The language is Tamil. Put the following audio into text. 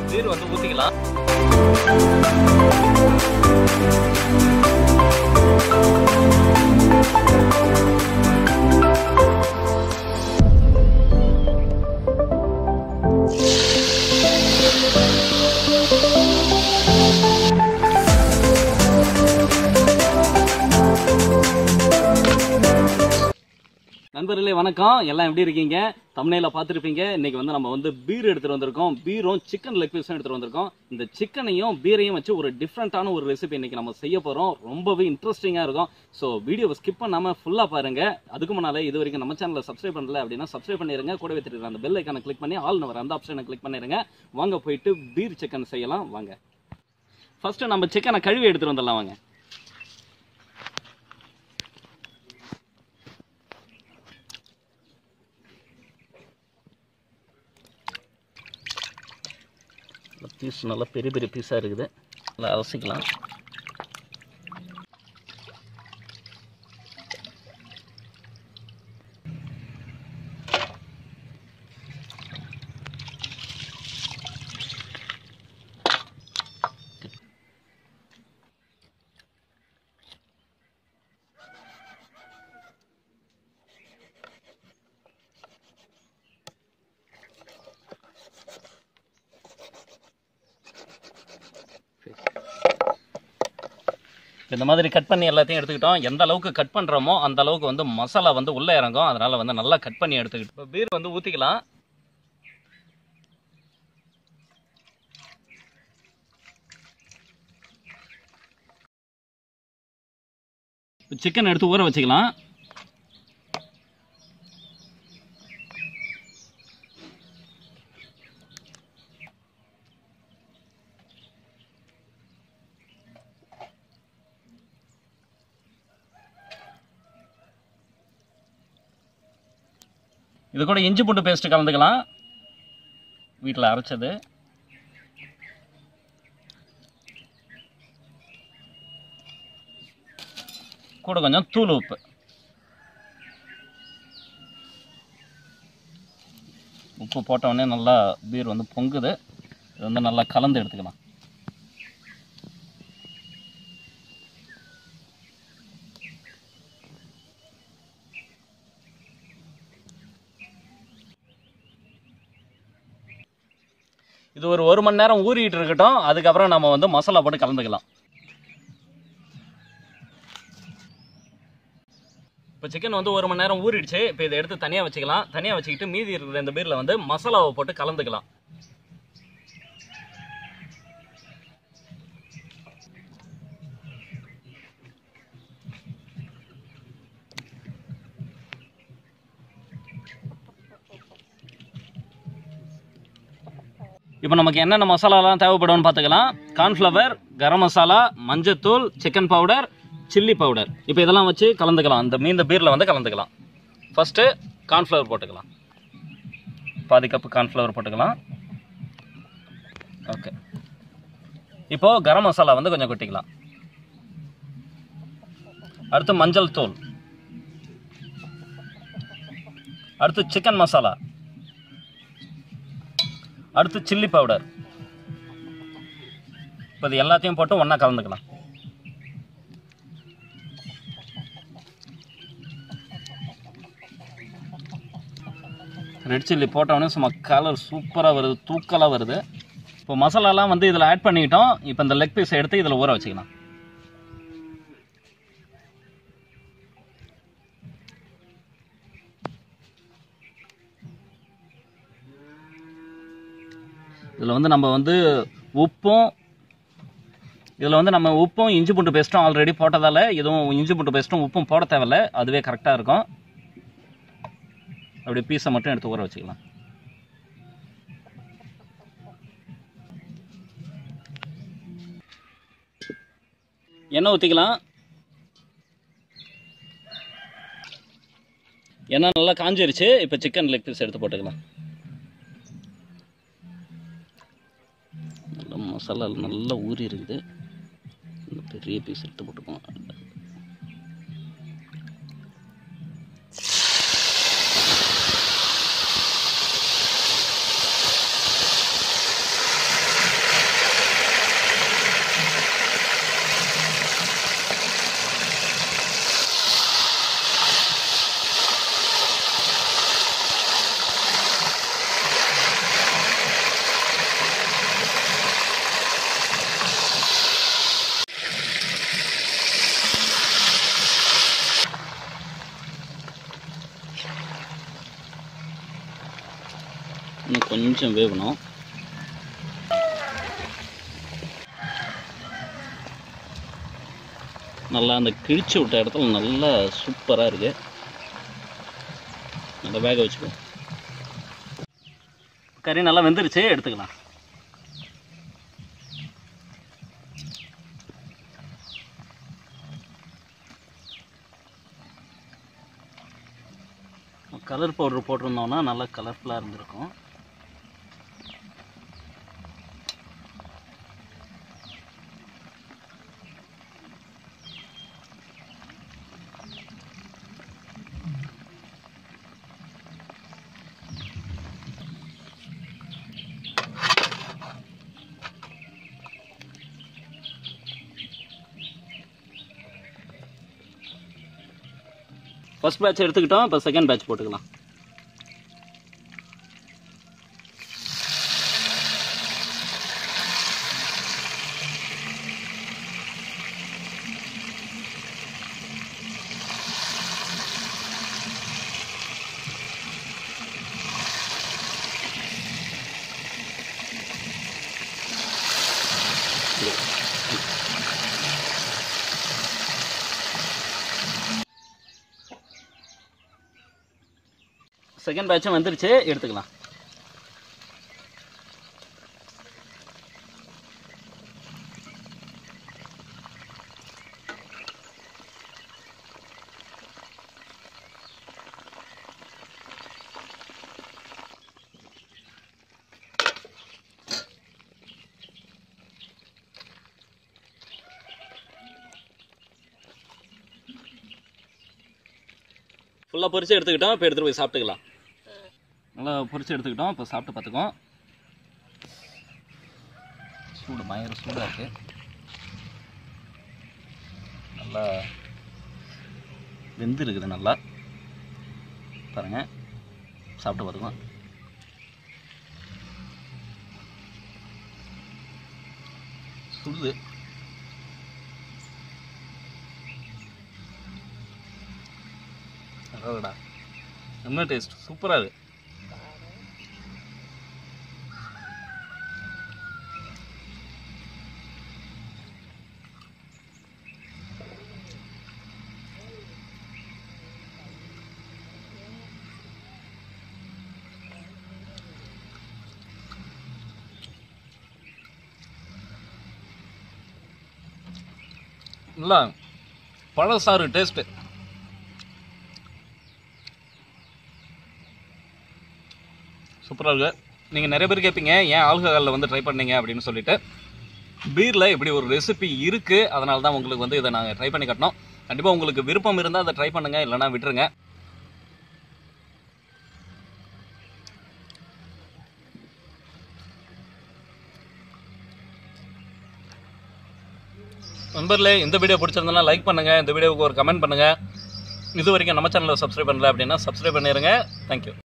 பீர் வந்து ஊற்றிக்கலாம் நண்பர்களே வணக்கம் எல்லாம் எப்படி இருக்கீங்க தமிழ்ல பார்த்துருப்பீங்க இன்னைக்கு வந்து நம்ம வந்து பீர் எடுத்துட்டு வந்திருக்கோம் பீரும் சிக்கன் லெக் பீஸும் எடுத்துட்டு வந்திருக்கோம் இந்த சிக்கனையும் பீரையும் வச்சு ஒரு டிஃப்ரெண்ட்டான ஒரு ரெசிபி இன்னைக்கு நம்ம செய்ய போறோம் ரொம்பவே இன்ட்ரெஸ்டிங்கா இருக்கும் ஸோ வீடியோவை ஸ்கிப் பண்ணாம ஃபுல்லா பாருங்க அதுக்கு முன்னால இது வரைக்கும் நம்ம சேனலை சப்ஸ்கிரைப் பண்ணல அப்படின்னா சப்ஸ்கிரைப் பண்ணிருங்க கூடவே தெரியுற அந்த பெல் ஐக்கானை கிளிக் பண்ணி ஆல் நவர் அந்த ஆப்ஷனை கிளிக் பண்ணிருங்க வாங்க போயிட்டு பீர் சிக்கன் செய்யலாம் வாங்க ஃபர்ஸ்ட் நம்ம சிக்கனை கழுவி எடுத்துட்டு வந்துடலாம் வாங்க பீஸ் நல்லா பெரிய பெரிய பீஸாக இருக்குது நல்லா அலசிக்கலாம் இந்த மாதிரி கட் பண்ணி எல்லாத்தையும் எடுத்துக்கிட்டோம் எந்த அளவுக்கு கட் பண்ணுறோமோ அந்த அளவுக்கு வந்து மசாலா வந்து உள்ளே இறங்கும் அதனால வந்து நல்லா கட் பண்ணி எடுத்துக்கிட்டு இப்போ பீர் வந்து ஊற்றிக்கலாம் சிக்கன் எடுத்து ஊற வச்சுக்கலாம் இது கூட இஞ்சி பூண்டு பேஸ்ட் கலந்துக்கலாம் வீட்டில் அரைச்சது கூட கொஞ்சம் தூள் உப்பு உப்பு போட்ட உடனே நல்லா பீர் வந்து பொங்குது இது வந்து நல்லா கலந்து எடுத்துக்கலாம் இது ஒரு ஒரு மணி நேரம் ஊறிட்டு இருக்கட்டும் அதுக்கப்புறம் நம்ம வந்து மசாலா போட்டு கலந்துக்கலாம் இப்போ சிக்கன் வந்து ஒரு மணி நேரம் ஊறிடுச்சு இப்போ இதை எடுத்து தனியாக வச்சுக்கலாம் தனியாக வச்சுக்கிட்டு மீதி இருக்கிற இந்த பீரில் வந்து மசாலாவை போட்டு கலந்துக்கலாம் இப்போ நமக்கு என்னென்ன மசாலாலாம் தேவைப்படும்னு பார்த்துக்கலாம் கார்ன்ஃப்ளவர் கரம் மசாலா மஞ்சத்தூள் சிக்கன் பவுடர் சில்லி பவுடர் இப்போ இதெல்லாம் வச்சு கலந்துக்கலாம் இந்த மீந்த பீரில் வந்து கலந்துக்கலாம் ஃபஸ்ட்டு கார்ன்ஃப்ளவர் போட்டுக்கலாம் பாதி கப்பு கார்ன்ஃப்ளவர் போட்டுக்கலாம் ஓகே இப்போது கரம் மசாலா வந்து கொஞ்சம் கொட்டிக்கலாம் அடுத்து மஞ்சள் தூள் அடுத்து சிக்கன் மசாலா அடுத்து சில்லி பவுடர் இப்போ இது எல்லாத்தையும் போட்டு ஒன்றா கலந்துக்கலாம் ரெட் சில்லி போட்டவொடனே சும்மா கலர் சூப்பராக வருது தூக்கலாக வருது இப்போ மசாலாலாம் வந்து இதில் ஆட் பண்ணிக்கிட்டோம் இப்போ இந்த லெக் பீஸ் எடுத்து இதில் ஊற வச்சுக்கலாம் இதில் வந்து நம்ம வந்து உப்பும் இதில் வந்து நம்ம உப்பும் இஞ்சி பூண்டு பேஸ்ட்டும் ஆல்ரெடி போட்டதால் எதுவும் இஞ்சி பூண்டு பேஸ்ட்டும் உப்பும் போட தேவையில்ல அதுவே கரெக்டாக இருக்கும் அப்படி பீஸை மட்டும் எடுத்து ஊற வச்சுக்கலாம் எண்ணெய் ஊற்றிக்கலாம் எண்ணெய் நல்லா காஞ்சிருச்சு இப்போ சிக்கன் லெக் பீஸ் எடுத்து போட்டுக்கலாம் நல்லா மசாலா நல்லா ஊறி இருக்குது இந்த பெரிய பீஸ் எடுத்து போட்டுக்குவோம் கொஞ்சம் வேகணும் நல்லா அந்த கிழிச்சு விட்ட இடத்துல நல்லா சூப்பராக இருக்கு நல்லா வேக வச்சுக்கோ கறி நல்லா வெந்துருச்சு எடுத்துக்கலாம் கலர் பவுடர் போட்டிருந்தோம்னா நல்லா கலர்ஃபுல்லாக இருந்திருக்கும் ஃபர்ஸ்ட் பேட்ச் எடுத்துக்கிட்டோம் இப்போ செகண்ட் பேட்ச் போட்டுக்கலாம் செகண்ட் பேட்சும் வந்துருச்சு எடுத்துக்கலாம் ஃபுல்லாக பொரிச்சு எடுத்துக்கிட்டோம் இப்போ எடுத்துகிட்டு போய் சாப்பிட்டுக்கலாம் நல்லா பொரிச்சு எடுத்துக்கிட்டோம் இப்போ சாப்பிட்டு பார்த்துக்கோம் சூடு பயங்கர சூடாக இருக்கு நல்லா வெந்து இருக்குது நல்லா பாருங்க சாப்பிட்டு பார்த்துக்கோம் சுடுது அடடா என்ன டேஸ்ட் சூப்பராக இருக்கு நல்லா பழசாறு டேஸ்ட்டு சூப்பராக இருக்கு நீங்கள் நிறைய பேர் கேட்பீங்க ஏன் ஆல்கஹாலில் வந்து ட்ரை பண்ணீங்க அப்படின்னு சொல்லிட்டு பீரில் இப்படி ஒரு ரெசிபி இருக்குது அதனால தான் உங்களுக்கு வந்து இதை நாங்கள் ட்ரை பண்ணி காட்டினோம் கண்டிப்பாக உங்களுக்கு விருப்பம் இருந்தால் அதை ட்ரை பண்ணுங்கள் இல்லைனா விட்டுருங்க நண்பர்களே இந்த வீடியோ பிடிச்சிருந்தனா லைக் பண்ணுங்கள் இந்த வீடியோவுக்கு ஒரு கமெண்ட் பண்ணுங்கள் இது வரைக்கும் நம்ம சேனலை சப்ஸ்கிரைப் பண்ணல அப்படின்னா சப்ஸ்கிரைப் பண்ணிடுங்க தேங்க்யூ